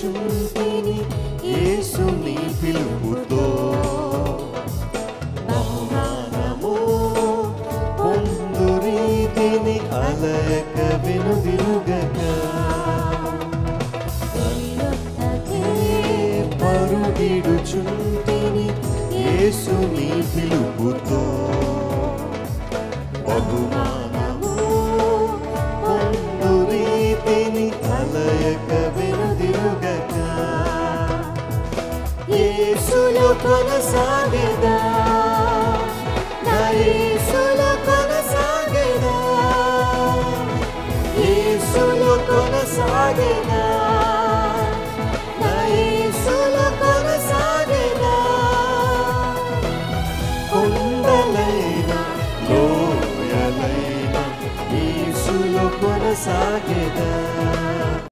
పరుగిడుచుంటిని యేసుని పిలుపుతో బహుమానము పొందు రీతిని అలయక వెనుదిరుగక తొలియొత్తకే పరుగిడుచుంటిని యేసుని పిలుపుతో బహుమానము పొందు రీతిని అలయక వెనుదిరుగక యేసులో కొనసాగేదా నా యేసులో కొనసాగేదా యేసులో కొనసాగేదా నా యేసులో కొనసాగేదా కొండలైన లోయలైన యేసులో కొనసాగేదా